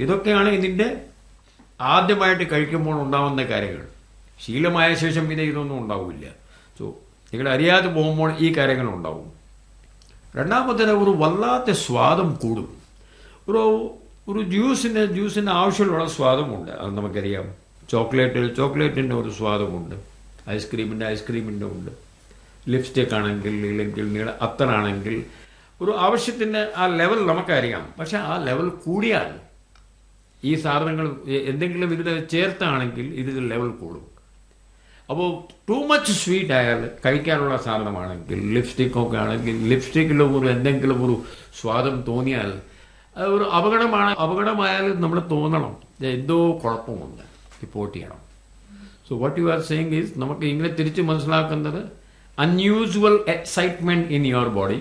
ഇതൊക്കെയാണ് ഇതിന്റെ ആദ്യമായിട്ട് കഴിക്കുമ്പോൾ ഉണ്ടാവുന്ന കാര്യങ്ങൾ ശീലമായ ശേഷം പിന്നെ ഇതൊന്നും ഉണ്ടാവില്ല സോ നിങ്ങൾ അറിയാതെ പോകുമ്പോൾ ഈ കാര്യങ്ങൾ ഉണ്ടാവും രണ്ടാമത്തേത് ഒരു വല്ലാത്ത സ്വാദം കൂടും ഒരു ഒരു ജ്യൂസിന് ജ്യൂസിന് ആവശ്യമുള്ള സ്വാദമുണ്ട് അത് നമുക്കറിയാം ചോക്ലേറ്റ് ചോക്ലേറ്റിൻ്റെ ഒരു സ്വാദമുണ്ട് ഐസ്ക്രീമിൻ്റെ ഐസ്ക്രീമിൻ്റെ ഉണ്ട് ലിപ്സ്റ്റിക് ആണെങ്കിൽ ഇല്ലെങ്കിൽ നീള അത്തറാണെങ്കിൽ ഒരു ആവശ്യത്തിന് ആ ലെവൽ നമുക്കറിയാം പക്ഷെ ആ ലെവൽ കൂടിയാൽ ഈ സാധനങ്ങൾ എ- എന്തെങ്കിലും ഇതിൽ ചേർത്താണെങ്കിൽ ഇത് ലെവൽ കൂടും അപ്പോൾ ടു മച്ച് സ്വീറ്റ് ആയാൽ കഴിക്കാനുള്ള സാധനമാണെങ്കിൽ ലിപ്സ്റ്റിക് ഒക്കെ ആണെങ്കിൽ ലിപ്സ്റ്റിക്കിൽ ഒരു എന്തെങ്കിലും ഒരു സ്വാദം തോന്നിയാൽ അത് ഒരു അപകടമാണ് അപകടമായാൽ നമ്മൾ തോന്നണം ഇത് എന്തോ കുഴപ്പമുണ്ട് റിപ്പോർട്ട് ചെയ്യണം so what you are saying is നമുക്ക് ഇങ്ങനെ തിരിച്ച് മനസ്സിലാക്കുന്നത് unusual excitement in your body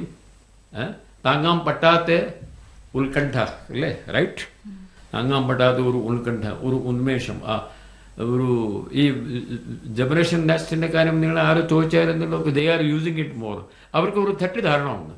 താങ്ങാൻ പറ്റാത്ത ഉത്കണ്ഠ അല്ലേ റൈറ്റ് താങ്ങാൻ പറ്റാത്ത ഒരു ഉത്കണ്ഠ ഒരു ഉന്മേഷം ആ ഒരു ഈ ജനറേഷൻ നെസ്റ്റിന്റെ കാര്യം നിങ്ങൾ ആരും ചോദിച്ചായിരുന്നല്ലോ they are using it more അവർക്ക് ഒരു തെറ്റിദ്ധാരണ ഉണ്ട്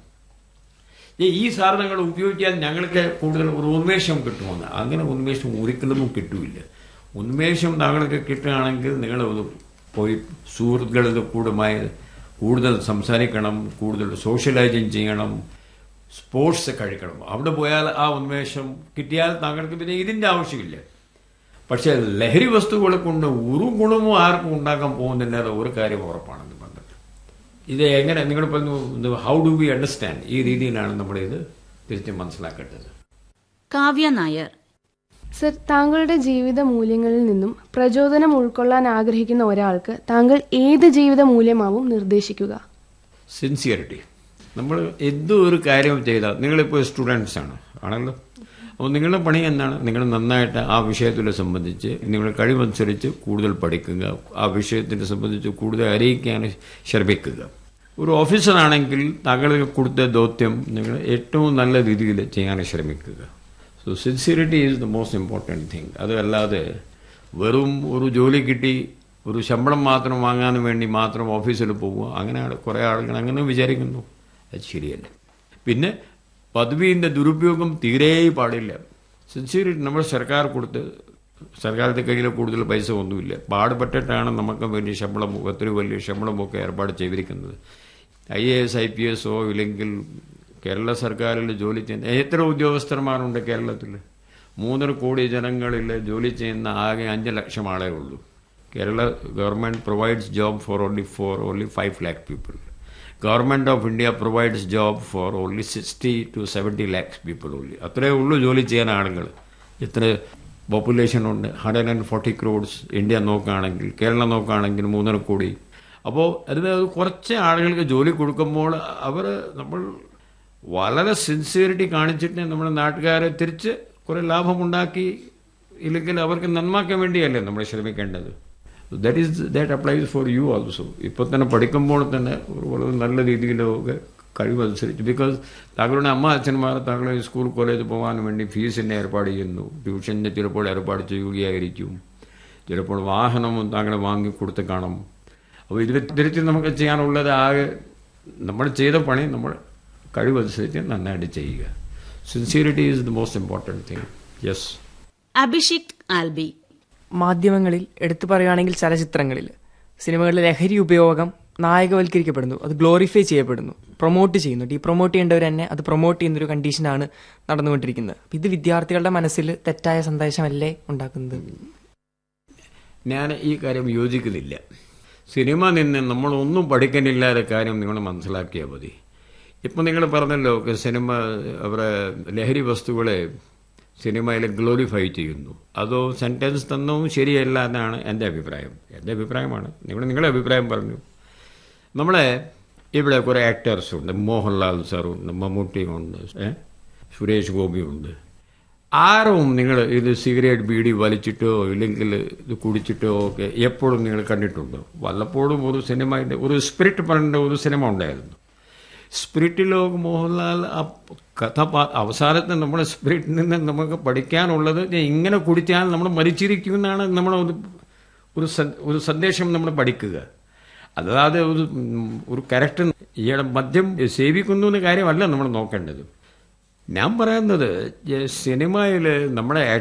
ഈ ഈ സാധനങ്ങൾ ഉപയോഗിക്കാൻ ഞങ്ങൾക്ക് കൂടുതൽ ഒരു ഉന്മേഷം കിട്ടുമെന്ന് അങ്ങനെ ഉന്മേഷം ഒരിക്കലും കിട്ടൂല ഉന്മേഷം താങ്കൾക്ക് കിട്ടുകയാണെങ്കിൽ നിങ്ങൾ ഒന്ന് പോയി സുഹൃത്തുക്കളുടെ കൂടുമായി കൂടുതൽ സംസാരിക്കണം കൂടുതൽ സോഷ്യലൈസിങ് ചെയ്യണം സ്പോർട്സ് കഴിക്കണം അവിടെ പോയാൽ ആ ഉന്മേഷം കിട്ടിയാൽ താങ്കൾക്ക് പിന്നെ ഇതിന്റെ ആവശ്യമില്ല പക്ഷേ ലഹരി വസ്തുക്കളെ കൊണ്ട് ഒരു ഗുണമോ ആർക്കും ഉണ്ടാക്കാൻ പോകുന്നില്ല അത് ഒരു കാര്യം ഉറപ്പാണെന്ന് പറഞ്ഞിട്ട് ഇത് എങ്ങനെ നിങ്ങൾ പറഞ്ഞു ഹൗ ഡു വി അണ്ടർസ്റ്റാൻഡ് ഈ രീതിയിലാണ് നമ്മളിത് തിരിച്ച് മനസ്സിലാക്കേണ്ടത് കാവ്യ നായർ സർ താങ്കളുടെ ജീവിത മൂല്യങ്ങളിൽ നിന്നും പ്രചോദനം ഉൾക്കൊള്ളാൻ ആഗ്രഹിക്കുന്ന ഒരാൾക്ക് താങ്കൾ ഏത് ജീവിത മൂല്യമാവും നിർദ്ദേശിക്കുക സിൻസിയറിറ്റി നമ്മൾ എന്തോ ഒരു കാര്യം ചെയ്താൽ നിങ്ങളിപ്പോൾ സ്റ്റുഡൻസ് ആണ് ആണല്ലോ അപ്പോൾ നിങ്ങളുടെ പണി എന്താണ് നിങ്ങൾ നന്നായിട്ട് ആ വിഷയത്തിനെ സംബന്ധിച്ച് നിങ്ങളുടെ കഴിവനുസരിച്ച് കൂടുതൽ പഠിക്കുക ആ വിഷയത്തിനെ സംബന്ധിച്ച് കൂടുതൽ അറിയിക്കാൻ ശ്രമിക്കുക ഒരു ഓഫീസറാണെങ്കിൽ താങ്കൾക്ക് കൊടുത്ത ദൗത്യം നിങ്ങൾ ഏറ്റവും നല്ല രീതിയിൽ ചെയ്യാൻ ശ്രമിക്കുക so sincerity is the most important thing അതല്ലാതെ വെറും ഒരു ജോലി കിട്ടി ഒരു ശമ്പളം മാത്രം വാങ്ങാൻ വേണ്ടി മാത്രം ഓഫീസിൽ പോവുക അങ്ങനെ കുറേ ആളുകൾ അങ്ങനെ വിചാരിക്കുന്നു അത് ശരിയല്ല പിന്നെ പദവിൻ്റെ ദുരുപയോഗം തീരെ പാടില്ല സിൻസിയറിറ്റി നമ്മൾ സർക്കാർ കൊടുത്ത് സർക്കാരിൻ്റെ കയ്യിൽ കൂടുതൽ പൈസ ഒന്നുമില്ല പാടുപെട്ടിട്ടാണ് നമുക്ക് വേണ്ടി ശമ്പളം ഒത്തിരി വലിയ ശമ്പളമൊക്കെ ഏർപ്പാട് ചെയ്തിരിക്കുന്നത് I A S I P എസോ ഇല്ലെങ്കിൽ കേരള സർക്കാരിൽ ജോലി ചെയ്യുന്ന എത്ര ഉദ്യോഗസ്ഥന്മാരുണ്ട് കേരളത്തിൽ മൂന്നര കോടി ജനങ്ങളിൽ ജോലി ചെയ്യുന്ന ആകെ അഞ്ച് ലക്ഷം ആളേ ഉള്ളൂ Kerala government provides job for only for only five lakh people government of India provides job for only sixty two seventy lakhs people only അത്രയേ ഉള്ളൂ ജോലി ചെയ്യാൻ ആളുകൾ ഇത്ര പോപ്പുലേഷൻ ഉണ്ട് hundred and forty crores India നോക്കുകയാണെങ്കിൽ കേരളം നോക്കുകയാണെങ്കിൽ മൂന്നര കോടി അപ്പോൾ അതിന് കുറച്ച് ആളുകൾക്ക് ജോലി കൊടുക്കുമ്പോൾ അവർ നമ്മൾ വളരെ സിൻസിയറിറ്റി കാണിച്ചിട്ട് നമ്മുടെ നാട്ടുകാരെ തിരിച്ച് കുറെ ലാഭമുണ്ടാക്കി ഇല്ലെങ്കിൽ അവർക്ക് നന്മാക്കാൻ വേണ്ടിയല്ലേ നമ്മൾ ശ്രമിക്കേണ്ടത് that is that applies for you also ഇപ്പോൾ തന്നെ പഠിക്കുമ്പോൾ തന്നെ ഒരു വളരെ നല്ല രീതിയിലൊക്കെ കഴിവനുസരിച്ച് ബിക്കോസ് താങ്കളുടെ അമ്മ അച്ഛന്മാർ താങ്കളെ സ്കൂൾ കോളേജ് പോകാൻ വേണ്ടി ഫീസിൻ്റെ ഏർപ്പാട് ചെയ്യുന്നു ട്യൂഷൻ്റെ ചിലപ്പോൾ ഏർപ്പാട് ചെയ്യുകയായിരിക്കും ചിലപ്പോൾ വാഹനവും താങ്കളെ വാങ്ങി കൊടുത്ത് കാണും അപ്പോൾ ഇതിൽ തിരിച്ച് നമുക്ക് ചെയ്യാനുള്ളത് ആകെ നമ്മൾ ചെയ്ത പണി നമ്മൾ കഴിവനുസരിച്ച് നന്നായിട്ട് ചെയ്യുക sincerity is the most important thing yes Abhishek Albi മാധ്യമങ്ങളിൽ എടുത്തു പറയുകയാണെങ്കിൽ ചലച്ചിത്രങ്ങളിൽ സിനിമകളിലെ ലഹരി ഉപയോഗം നായകവൽക്കരിക്കപ്പെടുന്നു അത് ഗ്ലോറിഫൈ ചെയ്യപ്പെടുന്നു പ്രൊമോട്ട് ചെയ്യുന്നു ഡീ പ്രൊമോട്ട് ചെയ്യേണ്ടവർ തന്നെ അത് പ്രൊമോട്ട് ചെയ്യുന്നൊരു കണ്ടീഷനാണ് നടന്നുകൊണ്ടിരിക്കുന്നത് അപ്പൊ ഇത് വിദ്യാർത്ഥികളുടെ മനസ്സിൽ തെറ്റായ സന്ദേശമല്ലേ ഉണ്ടാക്കുന്നത് ഞാൻ ഈ കാര്യം യോജിക്കുന്നില്ല സിനിമ നിന്ന് നമ്മളൊന്നും പഠിക്കാനില്ലാത്ത കാര്യം നിങ്ങൾ മനസ്സിലാക്കിയാൽ മതി ഇപ്പം നിങ്ങൾ പറഞ്ഞല്ലോ ഒക്കെ സിനിമ അവരെ ലഹരി വസ്തുക്കളെ സിനിമയിൽ ഗ്ലോറിഫൈ ചെയ്യുന്നു അതോ സെൻറ്റൻസ് തന്നവും ശരിയല്ല എന്നാണ് എൻ്റെ അഭിപ്രായം എൻ്റെ അഭിപ്രായമാണ് നിങ്ങൾ നിങ്ങളുടെ അഭിപ്രായം പറഞ്ഞു നമ്മളെ ഇവിടെ കുറേ ആക്ടേഴ്സ് ഉണ്ട് മോഹൻലാൽ സാറുണ്ട് മമ്മൂട്ടിയുണ്ട് ഏ സുരേഷ് ഗോപിയുണ്ട് ആരും നിങ്ങൾ ഇത് സിഗരറ്റ് ബീഡി വലിച്ചിട്ടോ ഇല്ലെങ്കിൽ ഇത് കുടിച്ചിട്ടോ ഒക്കെ എപ്പോഴും നിങ്ങൾ കണ്ടിട്ടുണ്ടോ വല്ലപ്പോഴും ഒരു സിനിമയുടെ ഒരു സ്പിരിറ്റ് പറഞ്ഞ ഒരു സിനിമ ഉണ്ടായിരുന്നു സ്പിരിറ്റിലോ മോഹൻലാൽ ആ കഥ അവസാനത്തെ നമ്മുടെ സ്പിരിറ്റിൽ നിന്ന് നമുക്ക് പഠിക്കാനുള്ളത് ഇങ്ങനെ കുടിച്ചാൽ നമ്മൾ മരിച്ചിരിക്കുമെന്നാണ് നമ്മൾ ഒരു ഒരു ഒരു സന്ദേശം നമ്മൾ പഠിക്കുക അല്ലാതെ ഒരു ഒരു കറക്റ്റ് ഇയാളെ മദ്യം സേവിക്കുന്നു എന്ന കാര്യമല്ല നമ്മൾ നോക്കേണ്ടത് ഞാൻ പറയുന്നത് സിനിമയിൽ നമ്മുടെ